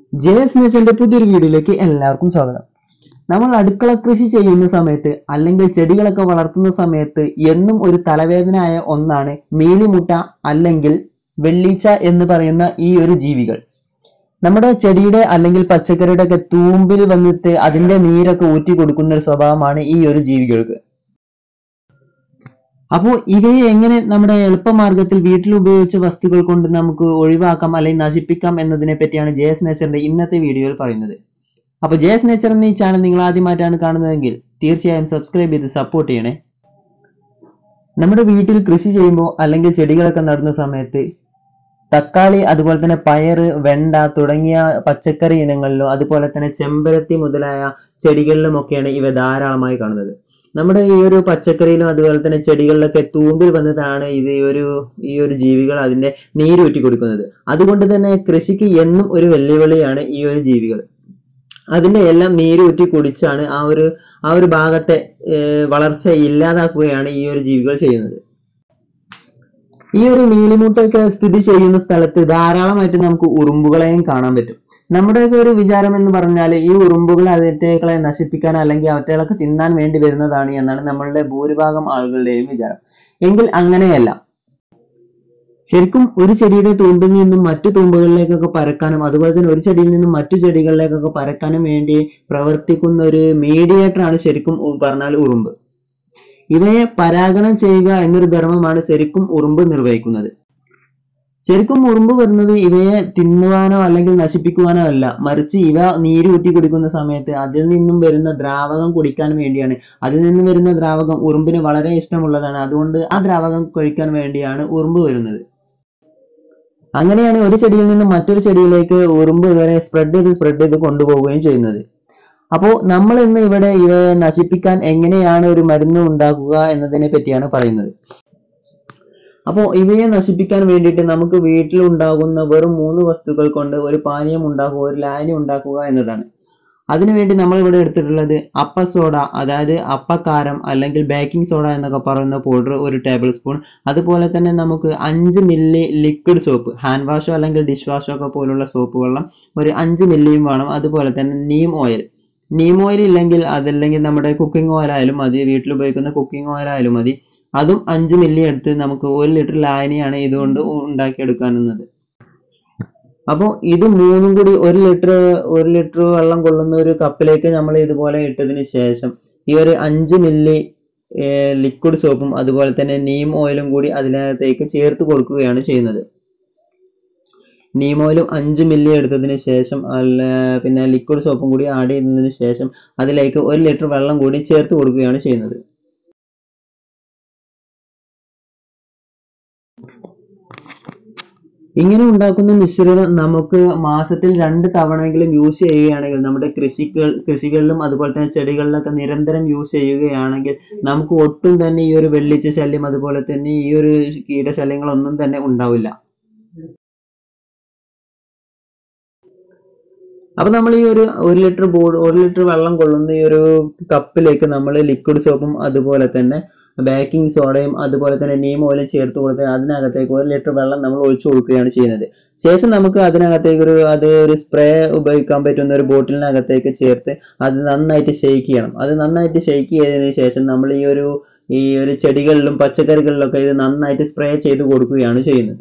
J S നെച്ചന്റെ പുതിയൊരു വീഡിയോയിലേക്ക് എല്ലാവർക്കും സ്വാഗതം നമ്മൾ അടുക്കള കൃഷി ചെയ്യുന്ന സമയത്ത് അല്ലെങ്കിൽ ചെടികളൊക്കെ വളർത്തുന്ന സമയത്ത് എന്നും ഒരു തലവേദനയായ ഒന്നാണ് മീലിമുട്ട അല്ലെങ്കിൽ വെള്ളീച്ച എന്ന് പറയുന്ന ഈ ഒരു ജീവികൾ നമ്മുടെ ചെടിയുടെ അല്ലെങ്കിൽ പച്ചക്കറിയുടെ ഒക്കെ തൂമ്പിൽ വന്നിട്ട് അതിന്റെ നീരൊക്കെ ഊറ്റി കൊടുക്കുന്ന ഒരു സ്വഭാവമാണ് ഈ ഒരു ജീവികൾക്ക് അപ്പോൾ ഇവയെ എങ്ങനെ നമ്മുടെ എളുപ്പമാർഗത്തിൽ വീട്ടിൽ ഉപയോഗിച്ച വസ്തുക്കൾ കൊണ്ട് നമുക്ക് ഒഴിവാക്കാം അല്ലെങ്കിൽ നശിപ്പിക്കാം എന്നതിനെ പറ്റിയാണ് ജെ എസ് നേച്ചറിന്റെ ഇന്നത്തെ വീഡിയോയിൽ പറയുന്നത് അപ്പോൾ ജെ എസ് നേച്ചർ എന്ന ഈ ചാനൽ നിങ്ങൾ ആദ്യമായിട്ടാണ് കാണുന്നതെങ്കിൽ തീർച്ചയായും സബ്സ്ക്രൈബ് ചെയ്ത് സപ്പോർട്ട് ചെയ്യണേ നമ്മുടെ വീട്ടിൽ കൃഷി ചെയ്യുമ്പോൾ അല്ലെങ്കിൽ ചെടികളൊക്കെ നടുന്ന സമയത്ത് തക്കാളി അതുപോലെ തന്നെ പയറ് വെണ്ട തുടങ്ങിയ പച്ചക്കറി ഇനങ്ങളിലും അതുപോലെ തന്നെ ചെമ്പരത്തി മുതലായ ചെടികളിലുമൊക്കെയാണ് ഇവ ധാരാളമായി കാണുന്നത് നമ്മുടെ ഈ ഒരു പച്ചക്കറിയിലും അതുപോലെ തന്നെ ചെടികളിലൊക്കെ തൂമ്പിൽ വന്നതാണ് ഇത് ഈ ഒരു ഈ ഒരു ജീവികൾ അതിന്റെ നീരൂറ്റി കൊടുക്കുന്നത് അതുകൊണ്ട് തന്നെ കൃഷിക്ക് എന്നും ഒരു വെല്ലുവിളിയാണ് ഈ ഒരു ജീവികൾ അതിന്റെ എല്ലാം നീരൂറ്റി കുടിച്ചാണ് ആ ഒരു ആ ഒരു ഭാഗത്തെ ഏർ വളർച്ച ഇല്ലാതാക്കുകയാണ് ഈ ഒരു ജീവികൾ ചെയ്യുന്നത് ഈ ഒരു മീലിമുട്ടൊക്കെ സ്ഥിതി ചെയ്യുന്ന സ്ഥലത്ത് ധാരാളമായിട്ട് നമുക്ക് ഉറുമ്പുകളെയും കാണാൻ പറ്റും നമ്മുടെയൊക്കെ ഒരു വിചാരം എന്ന് പറഞ്ഞാൽ ഈ ഉറുമ്പുകൾ അവറ്റകളെ നശിപ്പിക്കാൻ അല്ലെങ്കിൽ അവറ്റകളൊക്കെ തിന്നാൻ വേണ്ടി വരുന്നതാണ് എന്നാണ് നമ്മളുടെ ഭൂരിഭാഗം ആളുകളുടെയും വിചാരം എങ്കിൽ അങ്ങനെയല്ല ശരിക്കും ഒരു ചെടിയുടെ തൂമ്പിൽ നിന്നും മറ്റു തൂമ്പുകളിലേക്കൊക്കെ പരക്കാനും അതുപോലെ തന്നെ ഒരു ചെടിയിൽ നിന്നും മറ്റു ചെടികളിലേക്കൊക്കെ പരക്കാനും വേണ്ടി പ്രവർത്തിക്കുന്ന ഒരു മീഡിയേറ്റർ ആണ് ശരിക്കും ഉ- പറഞ്ഞാൽ ഉറുമ്പ് ഇവയെ പരാഗണം ചെയ്യുക എന്നൊരു ധർമ്മമാണ് ശരിക്കും ഉറുമ്പ് നിർവഹിക്കുന്നത് ശരിക്കും ഉറുമ്പ് വരുന്നത് ഇവയെ തിന്നുവാനോ അല്ലെങ്കിൽ നശിപ്പിക്കുവാനോ അല്ല മറിച്ച് ഇവ നീര് ഊറ്റി കുടിക്കുന്ന സമയത്ത് അതിൽ നിന്നും വരുന്ന ദ്രാവകം കുടിക്കാൻ വേണ്ടിയാണ് അതിൽ നിന്നും വരുന്ന ദ്രാവകം ഉറുമ്പിന് വളരെ ഇഷ്ടമുള്ളതാണ് അതുകൊണ്ട് ആ ദ്രാവകം കഴിക്കാൻ വേണ്ടിയാണ് ഉറുമ്പ് വരുന്നത് അങ്ങനെയാണ് ഒരു ചെടിയിൽ നിന്നും മറ്റൊരു ചെടിയിലേക്ക് ഉറുമ്പ് ഇവരെ സ്പ്രെഡ് ചെയ്ത് സ്പ്രെഡ് ചെയ്ത് കൊണ്ടുപോവുകയും ചെയ്യുന്നത് അപ്പോൾ നമ്മൾ ഇന്ന് ഇവിടെ ഇവയെ നശിപ്പിക്കാൻ എങ്ങനെയാണ് ഒരു മരുന്ന് ഉണ്ടാക്കുക എന്നതിനെ പറ്റിയാണ് പറയുന്നത് അപ്പോൾ ഇവയെ നശിപ്പിക്കാൻ വേണ്ടിയിട്ട് നമുക്ക് വീട്ടിൽ ഉണ്ടാകുന്ന വെറും മൂന്ന് വസ്തുക്കൾ കൊണ്ട് ഒരു പാനീയം ഉണ്ടാക്കുക ഒരു ലായനി ഉണ്ടാക്കുക എന്നതാണ് അതിനുവേണ്ടി നമ്മൾ ഇവിടെ എടുത്തിട്ടുള്ളത് അപ്പ സോഡ അതായത് അപ്പക്കാരം അല്ലെങ്കിൽ ബേക്കിംഗ് സോഡ എന്നൊക്കെ പറയുന്ന പൗഡർ ഒരു ടേബിൾ സ്പൂൺ അതുപോലെ തന്നെ നമുക്ക് അഞ്ച് മില്ലി ലിക്വിഡ് സോപ്പ് ഹാൻഡ് വാഷോ അല്ലെങ്കിൽ ഡിഷ് വാഷോ ഒക്കെ പോലുള്ള സോപ്പ് വെള്ളം ഒരു അഞ്ച് മില്ലിയും വേണം അതുപോലെ തന്നെ നീം ഓയിൽ നീം ഓയിൽ ഇല്ലെങ്കിൽ അതല്ലെങ്കിൽ നമ്മുടെ കുക്കിംഗ് ഓയിൽ ആയാലും മതി വീട്ടിൽ ഉപയോഗിക്കുന്ന കുക്കിംഗ് ഓയിൽ ആയാലും മതി അതും അഞ്ച് മില്ലി എടുത്ത് നമുക്ക് ഒരു ലിറ്റർ ലായനിയാണ് ഇതുകൊണ്ട് ഉണ്ടാക്കിയെടുക്കാനുള്ളത് അപ്പോൾ ഇത് മൂന്നും കൂടി ഒരു ലിറ്റർ ഒരു ലിറ്റർ വെള്ളം കൊള്ളുന്ന ഒരു കപ്പിലേക്ക് നമ്മൾ ഇതുപോലെ ഇട്ടതിന് ശേഷം ഈ ഒരു അഞ്ച് മില്ലി ലിക്വിഡ് സോപ്പും അതുപോലെ തന്നെ നീം ഓയിലും കൂടി അതിനകത്തേക്ക് ചേർത്ത് കൊടുക്കുകയാണ് ചെയ്യുന്നത് നീം ഓയിലും അഞ്ച് മില്ലി എടുത്തതിന് ശേഷം അല്ല പിന്നെ ലിക്വിഡ് സോപ്പും കൂടി ആഡ് ചെയ്തതിന് ശേഷം അതിലേക്ക് ഒരു ലിറ്റർ വെള്ളം കൂടി ചേർത്ത് കൊടുക്കുകയാണ് ചെയ്യുന്നത് ഇങ്ങനെ ഉണ്ടാക്കുന്ന മിശ്രിതം നമുക്ക് മാസത്തിൽ രണ്ട് തവണയെങ്കിലും യൂസ് ചെയ്യുകയാണെങ്കിൽ നമ്മുടെ കൃഷികൾ കൃഷികളിലും അതുപോലെ തന്നെ ചെടികളിലൊക്കെ നിരന്തരം യൂസ് ചെയ്യുകയാണെങ്കിൽ നമുക്ക് ഒട്ടും തന്നെ ഈ ഒരു വെള്ളിച്ച ശല്യം അതുപോലെ തന്നെ ഈ ഒരു കീടശല്യങ്ങളൊന്നും തന്നെ ഉണ്ടാവില്ല അപ്പൊ നമ്മൾ ഈ ഒരു ഒരു ലിറ്റർ ബോർഡ് ഒരു ലിറ്റർ വെള്ളം കൊള്ളുന്ന ഈ ഒരു കപ്പിലേക്ക് നമ്മൾ ലിക്വിഡ് സോപ്പും അതുപോലെ തന്നെ ബേക്കിംഗ് സോഡയും അതുപോലെ തന്നെ നീം ഓയിലും ചേർത്ത് കൊടുത്ത് അതിനകത്തേക്ക് ഒരു ലിറ്റർ വെള്ളം നമ്മൾ ഒഴിച്ചു കൊടുക്കുകയാണ് ചെയ്യുന്നത് ശേഷം നമുക്ക് അതിനകത്തേക്ക് ഒരു അത് ഒരു സ്പ്രേ ഉപയോഗിക്കാൻ പറ്റുന്ന ഒരു ബോട്ടിലിനകത്തേക്ക് ചേർത്ത് അത് നന്നായിട്ട് ഷെയ്ക്ക് ചെയ്യണം അത് നന്നായിട്ട് ഷെയ്ക്ക് ചെയ്തതിന് ശേഷം നമ്മൾ ഈ ഒരു ഈ ഒരു ചെടികളിലും പച്ചക്കറികളിലൊക്കെ ഇത് നന്നായിട്ട് സ്പ്രേ ചെയ്ത് കൊടുക്കുകയാണ് ചെയ്യുന്നത്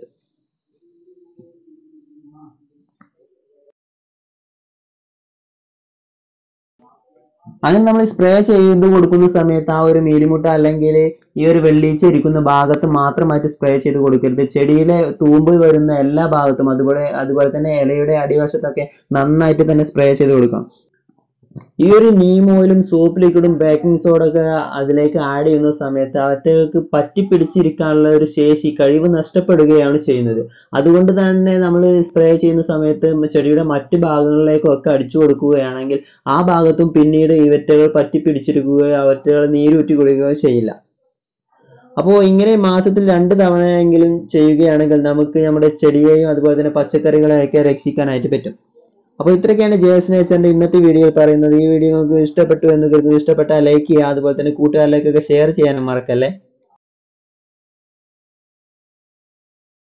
അങ്ങനെ നമ്മൾ സ്പ്രേ ചെയ്ത് കൊടുക്കുന്ന സമയത്ത് ആ ഒരു മീലിമുട്ട അല്ലെങ്കിൽ ഈ ഒരു വെള്ളീച്ച ഇരിക്കുന്ന ഭാഗത്ത് മാത്രമായിട്ട് സ്പ്രേ ചെയ്ത് കൊടുക്കരുത് ചെടിയിലെ തൂമ്പ് വരുന്ന എല്ലാ ഭാഗത്തും അതുപോലെ അതുപോലെ തന്നെ ഇലയുടെ അടിവശത്തൊക്കെ നന്നായിട്ട് തന്നെ സ്പ്രേ ചെയ്ത് കൊടുക്കണം ഈ ഒരു നീം ഓയിലും സോപ്പ് ലിക്വിഡും ബേക്കിംഗ് സോഡ ഒക്കെ അതിലേക്ക് ആഡ് ചെയ്യുന്ന സമയത്ത് അവറ്റകൾക്ക് പറ്റിപ്പിടിച്ചിരിക്കാനുള്ള ഒരു ശേഷി കഴിവ് നഷ്ടപ്പെടുകയാണ് ചെയ്യുന്നത് അതുകൊണ്ട് തന്നെ നമ്മൾ സ്പ്രേ ചെയ്യുന്ന സമയത്ത് ചെടിയുടെ മറ്റ് ഭാഗങ്ങളിലേക്കൊക്കെ അടിച്ചു കൊടുക്കുകയാണെങ്കിൽ ആ ഭാഗത്തും പിന്നീട് ഇവറ്റകൾ പറ്റിപ്പിടിച്ചിരിക്കുകയോ അവറ്റകൾ നീരൂറ്റി കൊടുക്കുകയോ ചെയ്യില്ല അപ്പോൾ ഇങ്ങനെ മാസത്തിൽ രണ്ട് തവണയെങ്കിലും ചെയ്യുകയാണെങ്കിൽ നമുക്ക് നമ്മുടെ ചെടിയെയും അതുപോലെ തന്നെ പച്ചക്കറികളെയൊക്കെ രക്ഷിക്കാനായിട്ട് പറ്റും അപ്പോൾ ഇത്രയൊക്കെയാണ് ജെ എസ് നേച്ചറിന്റെ ഇന്നത്തെ വീഡിയോയിൽ പറയുന്നത് ഈ വീഡിയോ നിങ്ങൾക്ക് ഇഷ്ടപ്പെട്ടു എന്ന് കരുതുന്നു ഇഷ്ടപ്പെട്ടാൽ ലൈക്ക് ചെയ്യുക അതുപോലെ തന്നെ കൂട്ടുകാരിലേക്കൊക്കെ ഷെയർ ചെയ്യാനും മറക്കല്ലേ